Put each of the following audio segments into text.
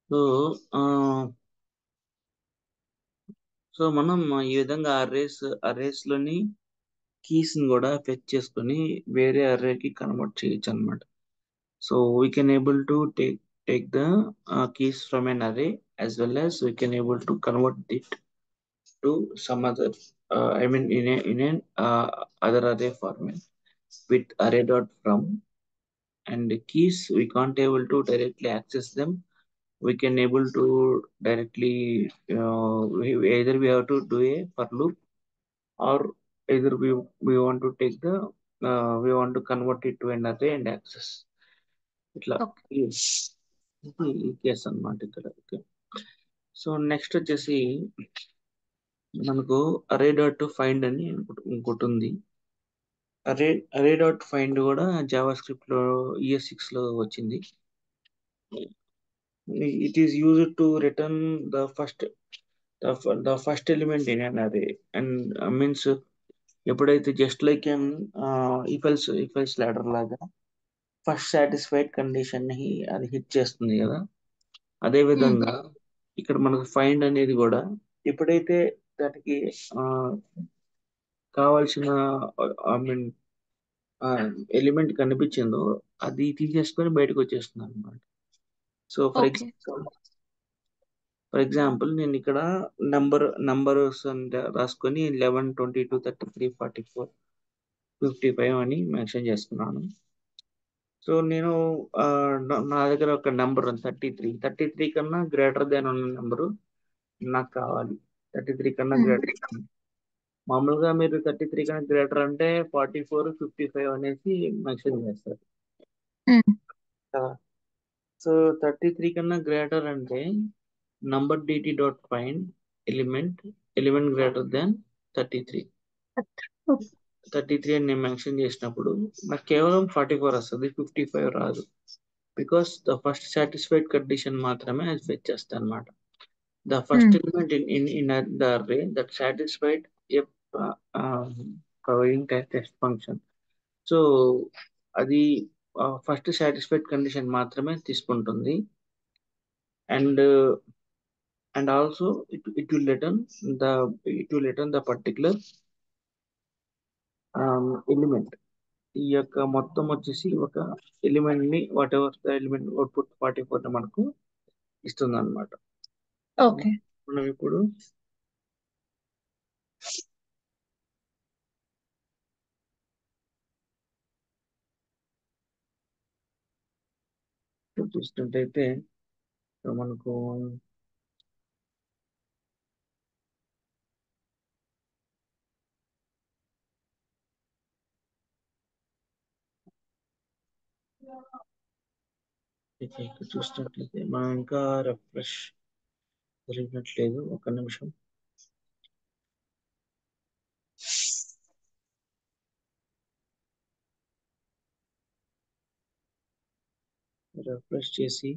So so మనం ఈ విధంగా అర్రేస్ అర్రేస్ లోని కీస్ ని కూడా ఫెచ్ చేసుకొని వేరే అర్రేకి కన్వర్ట్ చేయొచ్చు అనమాట so we can able to take take the keys from an array as well as we can able to convert it to some other I mean in in an other array format with array dot from and keys we can't able to directly access them we can able to directly uh, we, either we have to do a for loop or either we we want to take the uh, we want to convert it to an array and access ఇట్లా okay ఇది ఈ case అన్నమాట ఇక్కడ okay so next వచ్చేసి మనకు అరే dot find అని ఇంకోటి ఇంకోటి ఉంది అరే అరే డాట్ ఫైండ్ కూడా జావా స్క్రిప్ట్ లో ఇయర్ సిక్స్ లో వచ్చింది it is used to return the first the first element in an array and means ఎప్పుడైతే just like an if else if else ladder లాగా ఫస్ట్ సాటిస్ఫైడ్ కండిషన్ ని అది hit చేస్తుంది కదా అదే విధంగా ఇక్కడ మనకు ఫైండ్ అనేది కూడా ఎప్పుడైతే దానికి ఆ, కావాల్సిన ఐ మీన్ ఎలిమెంట్ కనిపించిందో అది తీసేసుకొని బయటకు వచ్చేస్తుంది అనమాట so for okay example for example నేను ఇక్కడ నంబర్ నంబర్స్ రాసుకొని eleven twenty two thirty three forty four fifty five అని మెన్షన్ చేసుకున్నాను సో నేను ఆ, నా నా దగ్గర ఒక నెంబర్ ఉంది థర్టీ త్రీ థర్టీ త్రీ కన్నా గ్రేటర్ దాన్ ఉన్న నెంబరు నాకు కావాలి థర్టీ త్రీ కన్నా గ్రేటర్ మామూలుగా మీరు థర్టీ త్రీ కన్నా గ్రేటర్ అంటే ఫార్టీ ఫోర్ ఫిఫ్టీ ఫైవ్ అనేసి మెన్షన్ చేస్తారు కదా సో థర్టీ త్రీ కన్నా గ్రేటర్ అంటే నంబర్ డిటి dot find element element greater than thirty three thirty three అని నేను మెన్షన్ చేసినప్పుడు నాకు కేవలం ఫార్టీ ఫోర్ వస్తుంది ఫిఫ్టీ ఫైవ్ రాదు because the first satisfied condition మాత్రమే అది ఫెచ్ చేస్తాను అనమాట the first element in in in the array that satisfied providing test function so అది ఫస్ట్ సాటిస్ఫైడ్ కండిషన్ మాత్రమే తీసుకుంటుంది and and also it it will return the it will return the particular element ఈ యొక్క మొత్తం వచ్చేసి ఒక element ని whatever the element output forty four మనకు ఇస్తుంది అనమాట ఓకే మనం ఇప్పుడు చూసినట్టయితే ఇక్కడ మనకు ఇక ఇక్కడ చూసినట్లయితే మనం ఇంకా రిఫ్రెష్ జరిగినట్లేదు ఒక నిమిషం రిఫ్రెష్ చేసి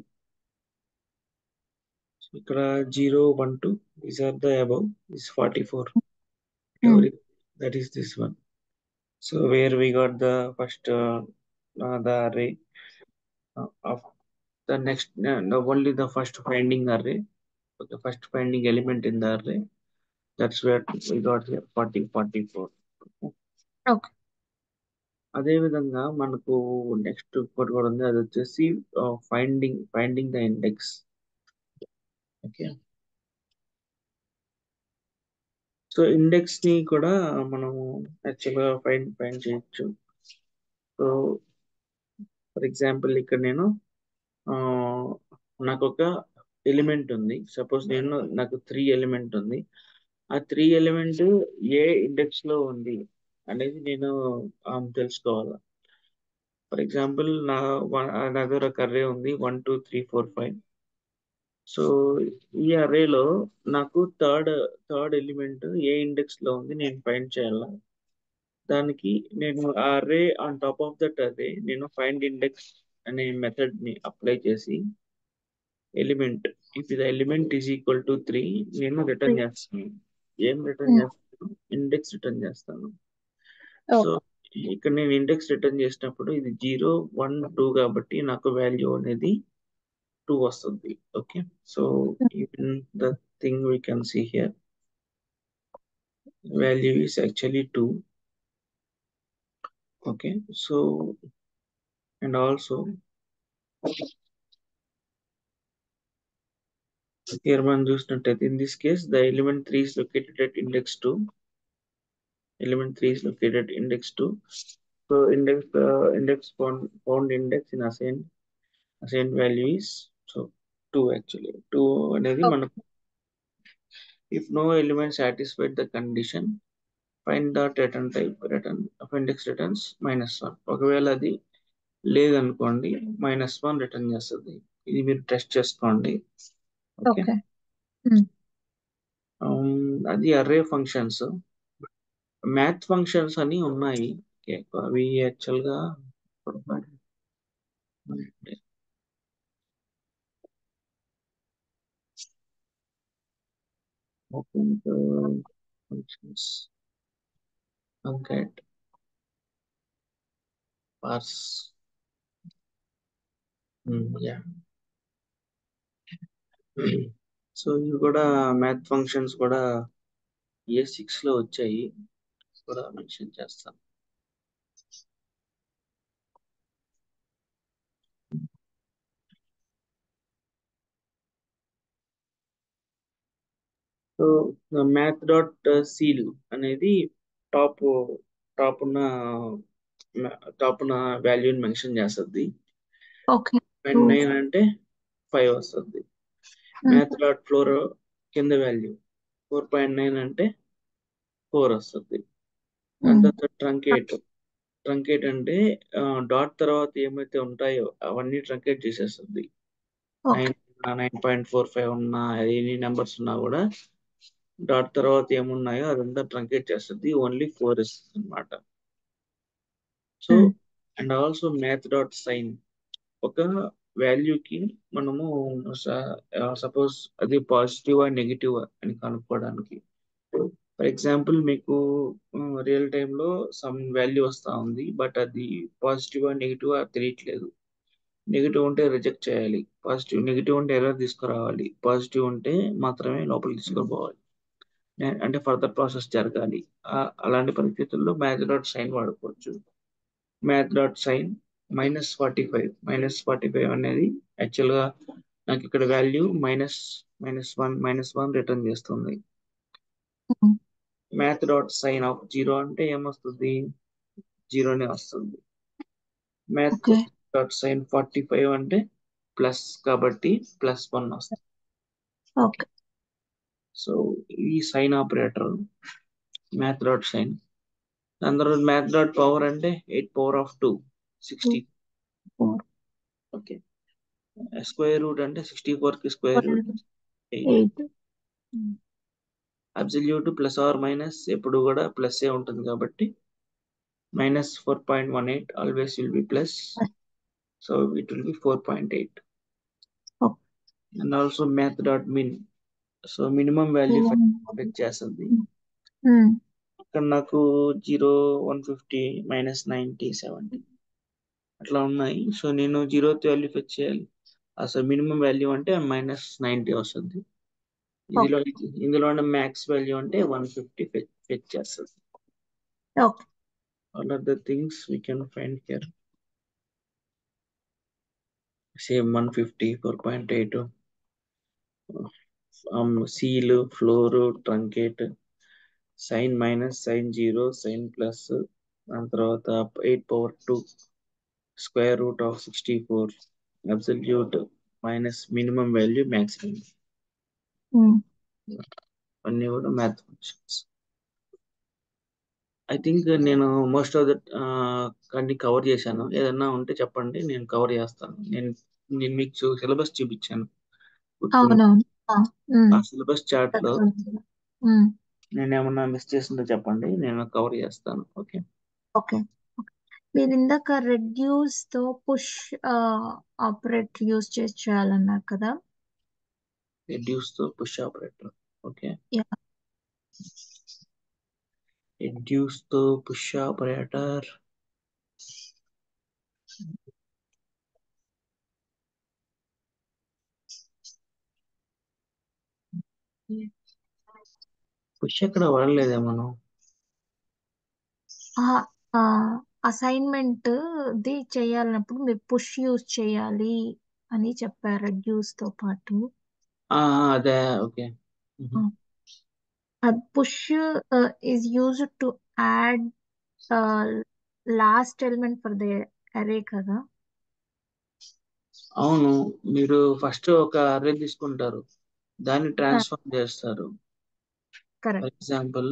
ఇక్కడ zero one two these are the above this forty four that is this one so where we got the first the array uh, of the next uh, the only the first finding array the first finding element in the array that's where we got here 40 44 okay అదే విధంగా మనకు next ఇంకోటి కూడా ఉంది అది వచ్చేసి finding finding the index okay so index ని కూడా మనము యాక్చువల్గా ఫైండ్ ఫైండ్ చేయొచ్చు సో ఫర్ ఎగ్జాంపుల్ ఇక్కడ నేను ఆ, నాకు ఒక ఎలిమెంట్ ఉంది సపోజ్ నేను నాకు త్రీ ఎలిమెంట్ ఉంది ఆ త్రీ ఎలిమెంట్ ఏ ఇండెక్స్ లో ఉంది అనేది నేను ఆ, తెలుసుకోవాలి ఫర్ ఎగ్జాంపుల్ నా వన్- నా దగ్గర ఒక అర్రే ఉంది one two three four five so ఈ అర్రేలో నాకు థర్డ్ థర్డ్ ఎలిమెంట్ ఏ ఇండెక్స్ లో ఉంది నేను ఫైండ్ చేయాలా దానికి నేను ఆ array on top of that array నేను ఫైండ్ ఇండెక్స్ అనే మెథడ్ ని అప్లై చేసి element if the element is equal to three నేను రిటర్న్ చేస్తాను ఏం రిటర్న్ చేస్తాను ఇండెక్స్ రిటర్న్ చేస్తాను సో ఇక్కడ నేను ఇండెక్స్ రిటర్న్ చేసినప్పుడు ఇది జీరో వన్ టూ కాబట్టి నాకు వాల్యూ అనేది టూ వస్తుంది okay so even the thing we can see here value is actually 2 okay so and also here మనం చూసినట్టయితే in this case the element 3 is located at index 2 element 3 is located at index 2 so index uh, index found, found index in assigned assigned value is so 2 actually 2 అనేది Okay. మనకు if no element satisfied the condition find dot return type return of index returns minus 1 ఒకవేళ అది లేదనుకోండి minus one return చేస్తుంది ఇది మీరు test చేసుకోండి okay okay అది అర్రే ఫంక్షన్స్ మ్యాథ్ ఫంక్షన్స్ అని ఉన్నాయి ఓకే, అవి యాక్చువల్గా open functions get parse yeah so ఇవి కూడా మ్యాథ్ ఫంక్షన్స్ కూడా ఏ సిక్స్ లో వచ్చాయి కూడా మెన్షన్ చేస్తాను సో మ్యాథ్ డాట్ సీల్ అనేది టాప్ టాప్ ఉన్న టాప్ ఉన్న వాల్యూని మెన్షన్ చేస్తుంది ఓకే పాయింట్ నైన్ అంటే ఫైవ్ వస్తుంది మ్యాథ్ డాట్ ఫ్లోర్ కింద వాల్యూ ఫోర్ పాయింట్ నైన్ అంటే ఫోర్ వస్తుంది దాని తర్వాత ట్రంకేట్ ట్రంకేట్ అంటే డాట్ తర్వాత ఏమైతే ఉంటాయో అవన్నీ ట్రంకేట్ చేసేస్తుంది okay nine nine point four five ఉన్నా ఎన్ని నెంబర్స్ ఉన్నా కూడా డాట్ తర్వాత ఏమున్నాయో అదంతా ట్రంకేట్ చేస్తుంది ఓన్లీ ఫోర్ ఇస్తుంది అనమాట so Hmm. And also math dot sign ఒక వాల్యూకి మనము సపోజ్ అది పాజిటివ్ నెగిటివ్ అని కనుక్కోవడానికి ఫర్ ఎగ్జాంపుల్ మీకు రియల్ టైంలో సమ్ వాల్యూ వస్తూ ఉంది బట్ అది పాజిటివ్ నెగిటివ్ తెలియట్లేదు నెగిటివ్ ఉంటే రిజెక్ట్ చేయాలి పాజిటివ్ నెగిటివ్ ఉంటే ఎర్రర్ తీసుకురావాలి పాజిటివ్ ఉంటే మాత్రమే లోపలికి తీసుకుపోవాలి నే- అంటే ఫర్దర్ ప్రాసెస్ జరగాలి ఆ- అలాంటి పరిస్థితుల్లో మ్యాథ్ డాట్ సైన్ వాడుకోవచ్చు math dot sign minus forty five minus forty five అనేది యాక్చువల్గా నాకు ఇక్కడ value minus minus one minus one return చేస్తుంది Hmm. Math dot sign of zero అంటే ఏమొస్తుంది జీరోనే వస్తుంది math okay dot sign forty five అంటే ప్లస్ కాబట్టి ప్లస్ వన్ వస్తుంది ఓకే సో ఈ sign operator math dot sign దాని తర్వాత మ్యాథ్ డాట్ పవర్ అంటే eight power of two sixty four okay square root అంటే సిక్స్టీ ఫోర్ కి square root eight eight absolute plus or minus ఎప్పుడు కూడా plus ఏ ఉంటుంది కాబట్టి minus four point one eight always will be plus so it will be four point eight okay and also math dot min so minimum value five చేస్తుంది ఇక్కడ నాకు zero one fifty minus ninety seventy అట్లా ఉన్నాయి so నేను zero value fetch చేయాలి అసలు minimum value అంటే minus ninety వస్తుంది ఇందులో ఇందులో మ్యాక్స్ వాల్యూ అంటే వన్ ఫిఫ్టీ ఫెచ్ చేస్తుంది okay all are the things we can find here same 150 4.8 um seal floor truncate sin minus sin 0 sin plus దాని తర్వాత eight power two square root of sixty four absolute minus minimum value maximum అన్నీ కూడా math functions I think నేను most of the అన్ని cover చేశాను ఏదన్నా ఉంటే చెప్పండి నేను కవర్ చేస్తాను నేను నేను మీకు సిలబస్ చూపించాను గుర్తుందా? అవునవును ఆ, ఉమ్, ఆ సిలబస్ చార్ట్ లో ఉమ్, నేను ఏమన్నా మిస్ చేసిందో చెప్పండి నేను కవర్ చేస్తాను ఓకే ఓకే ఓకే. మీరు ఇందాక రెడ్యూస్ తో పుష్ ఆపరేట్ యూస్ చేసి చేయాలన్నారు కదా రెడ్యూస్ తో push operator okay yeah reduce తో పుష్ ఆపరేటర్ పుష్ ఎక్కడ వాడలేదే మనం అసైన్మెంట్ ది చేయాలన్నప్పుడు మీరు పుష్ యూజ్ చేయాలి అని చెప్పారు రెడ్యూస్ తో పాటు ఆ, ఆ, అదే okay push is use to add last element for the array కదా అవును మీరు ఫస్ట్ ఒక అర్రే తీసుకుంటారు దాన్ని ట్రాన్స్ఫార్మ్ చేస్తారు for correct example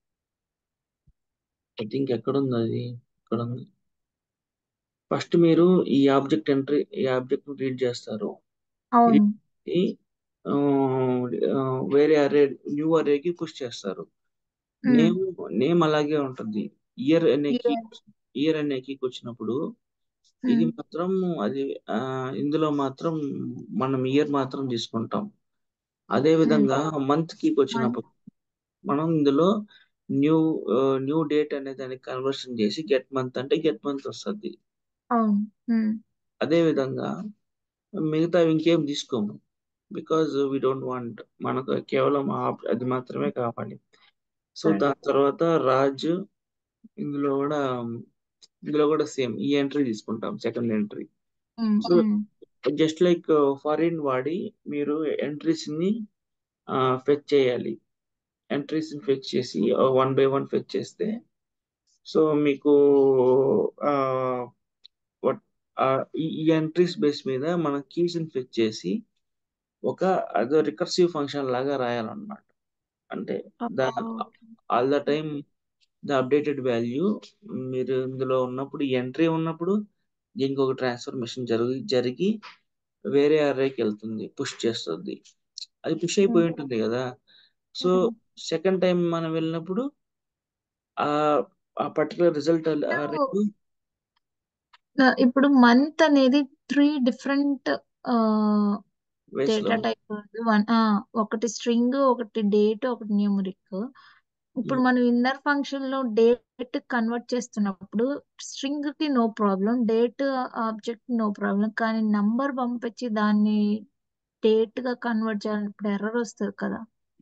I think ఎక్కడ ఉంది అది ఇక్కడ ఉంది ఫస్ట్ మీరు ఈ ఆబ్జెక్ట్ ఎంట్రీ ఈ ఆబ్జెక్ట్ రీడ్ చేస్తారు అవును ఈ, ఆ, ఆ, వేరే అరే న్యూ అరేకి పుష్ చేస్తారు నేమ్ నేమ్ అలాగే ఉంటుంది ఇయర్ అనే కీ ఇయర్ అనే కీకి వచ్చినప్పుడు ఇది మాత్రం అది ఆ, ఇందులో మాత్రం మనం ఇయర్ మాత్రం తీసుకుంటాం అదే విధంగా మంత్ కీకి వచ్చినప్పుడు మనం ఇందులో న్యూ న్యూ డేట్ అనే దానికి కన్వర్షన్ చేసి గెట్ మంత్ అంటే గెట్ మంత్ వస్తుంది అవును ఉమ్, అదే విధంగా మిగతా ఇంకేం తీసుకోము బికాజ్ వీ డోంట్ వాంట్ మనకు కేవలం ఆ- అది మాత్రమే కావాలి సో Correct. దాని తర్వాత రాజ్ ఇందులో కూడా ఇందులో కూడా సేమ్ ఈ ఎంట్రీ తీసుకుంటాం second entry um, so um, just like for in వాడి మీరు ఎంట్రీస్ ని ఫెచ్ చేయాలి ఎంట్రీస్ ని ఫెచ్ చేసి వన్ బై వన్ ఫెచ్ చేస్తే సో మీకు ఆ, what- ఆ, ఈ ఈ ఎంట్రీస్ బేస్ మీద మనం కీస్ ని ఫెచ్ చేసి ఒక అదో రికర్సివ్ ఫంక్షన్ లాగా రాయాలన్నమాట అంటే the okay. All the time the updated value మీరు ఇందులో ఉన్నప్పుడు ఎంట్రీ ఉన్నప్పుడు దీనికి ఒక ట్రాన్స్ఫర్మేషన్ జరిగి జరిగి వేరే అర్రేకి వెళ్తుంది పుష్ చేస్తుంది అది పుష్ అయిపోయి ఉంటుంది కదా సో ఉమ్. సెకండ్ టైం మనం వెళ్ళినప్పుడు ఆ ఆ పర్టికులర్ రిజల్ట్ అర్రేకి Uh, ఇప్పుడు మంత్ అనేది త్రీ డిఫరెంట్ వేస్ లో డేటా టైప్ వన్ ఒకటి స్ట్రింగ్ ఒకటి డేట్ ఒకటి న్యూమరిక్ ఇప్పుడు మనం ఇన్నర్ ఫంక్షన్ లో డేట్ కన్వర్ట్ చేస్తున్నప్పుడు స్ట్రింగ్ కి no problem date object no problem కానీ నంబర్ పంపించి దాన్ని డేట్ గా కన్వర్ట్ చేయాలన్నప్పుడు ఎర్రర్ వస్తుంది కదా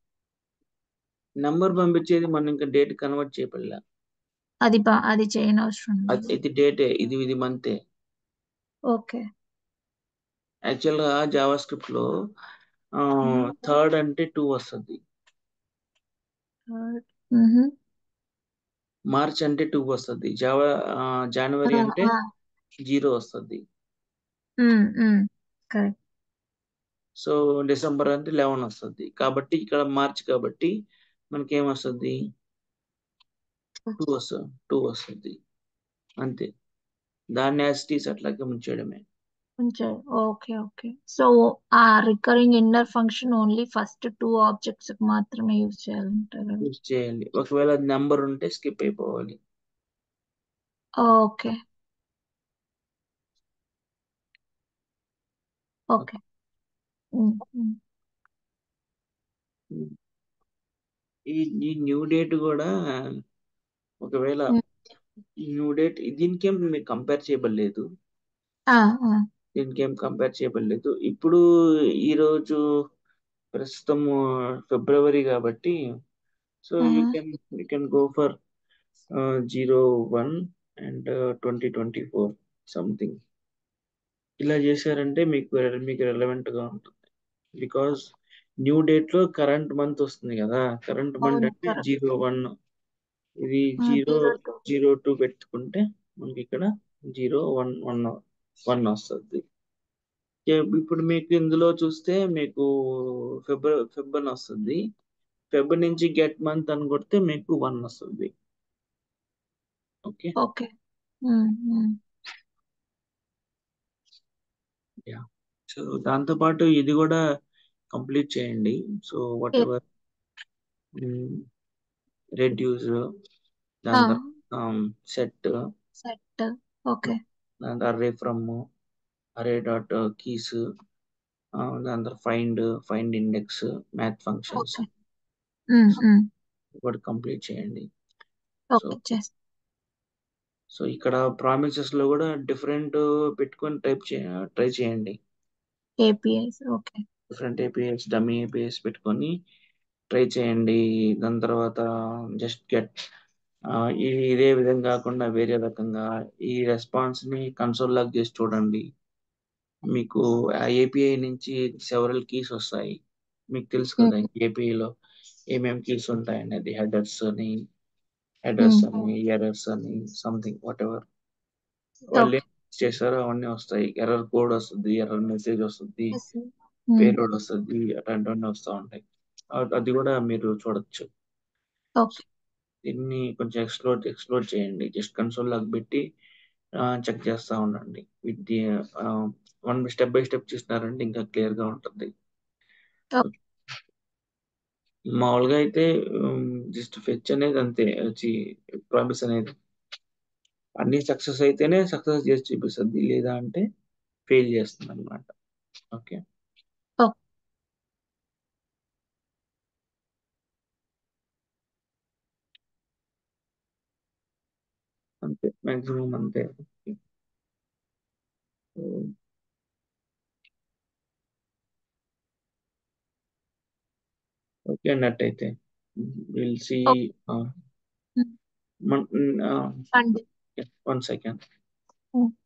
నంబర్ పంపించేది మనం ఇంకా డేట్ కన్వర్ట్ చేయబడలే అది బా అది చేయనవసరం అది లేదు ఇది డేటే ఇది ఇది మంతే ఓకే యాక్చువల్ గా జావా స్క్రిప్ట్ లో థర్డ్ అంటే టూ వస్తుంది మార్చ్ అంటే టూ వస్తుంది జావా జనవరి అంటే జీరో వస్తుంది కరెక్ట్ సో డిసెంబర్ అంటే లెవెన్ వస్తుంది కాబట్టి ఇక్కడ మార్చ్ కాబట్టి మనకి ఏం వస్తుంది టూ వస్తుంది టూ వస్తుంది అంతే దాన్ని యాసిటీస్ అట్లాగే ఉంచేయడమే ఉంచారు ఓకే ఓకే సో ఆ recurring inner function only first two objects మాత్రమే యూజ్ చేయాలంటారు యూజ్ చేయాలి ఒకవేళ అది నెంబర్ ఉంటే స్కిప్ అయిపోవాలి ఓకే ఓకే ఈ ఈ న్యూ డేట్ కూడా ఒకవేళ ఈ న్యూ డేట్ దీనికేం మీకు కంపేర్ చేయబడలేదు దీనికి ఏం కంపేర్ చేయబడలేదు ఇప్పుడు ఈ రోజు ప్రస్తుతం ఫిబ్రవరి కాబట్టి so you can you can go for zero one and twenty twenty four something ఇలా చేశారంటే మీకు మీకు రెలవెంట్ గా ఉంటుంది బికాస్ న్యూ డేట్ లో కరెంట్ మంత్ వస్తుంది కదా కరెంట్ మంత్ అవును, అంటే correct. జీరో వన్ ఇది ఆ, zero zero two. Zero two పెట్టుకుంటే మనకి ఇక్కడ జీరో వన్ వన్ వన్ వస్తుంది ఇప్పుడు మీకు ఇందులో చూస్తే మీకు ఫిబ్రవరి ఫెబ్ అని వస్తుంది ఫెబ్ నుంచి గెట్ మంత్ అని కొడితే మీకు వన్ వస్తుంది ఓకే ఓకే యా సో దాంతో పాటు ఇది కూడా కంప్లీట్ చేయండి సో వాట్ ఎవర్ రెడ్యూస్ దాని తర్వాత సెట్ సెట్ ఓకే దాని తర్వాత అరే ఫ్రమ్ అరే డాట్ కీస్ దాని తర్వాత find find index math functions కూడా కంప్లీట్ చేయండి సో ఓకే చేస్తా సో ఇక్కడ ప్రామిసెస్ లో కూడా డిఫరెంట్ పెట్టుకొని టైప్ చే ట్రై చేయండి APIs okay different APIs dummy APIs పెట్టుకొని ట్రై చేయండి దాని తర్వాత జస్ట్ గెట్ ఇదే విధంగా కాకుండా వేరే రకంగా ఈ రెస్పాన్స్ని కన్సోల్ లాగ్ చేసి చూడండి మీకు ఆ ఏపీఐ నుంచి సెవరల్ కీస్ వస్తాయి మీకు తెలుసు కదా ఏపీఐలో ఏమేమి కీస్ ఉంటాయి అనేది హెడర్స్ అని హెడర్స్ అని ఎర్రర్స్ అని సంథింగ్ వాట్ ఎవర్ వాళ్ళు ఏం చేస్తారో అవన్నీ వస్తాయి ఎర్రర్ కోడ్ వస్తుంది ఎర్రర్ మెసేజ్ వస్తుంది పేరోడ్ వస్తుంది అట్లాంటివన్నీ వస్తూ ఉంటాయి అ- అది కూడా మీరు చూడొచ్చు ఓకే దీన్ని కొంచెం ఎక్స్ప్లోర్ ఎక్స్ప్లోర్ చేయండి జస్ట్ కన్సోల్ లాగా పెట్టి చెక్ చేస్తూ ఉండండి with one step by step చూసినారంటే ఇంకా క్లియర్ గా ఉంటుంది Okay. మామూలుగా అయితే జస్ట్ ఫెచ్ అనేది అంతే వచ్చి ప్రామిస్ అనేది అన్ని సక్సెస్ అయితేనే సక్సెస్ చేసి చూపిస్తుంది లేదా అంటే ఫెయిల్ చేస్తుంది అనమాట ఓకే Okay. అంతే మాక్సిమం అంతే ఓకే అన్నట్టయితే will see Okay. Hmm. One అండి సెకండ్ Hmm.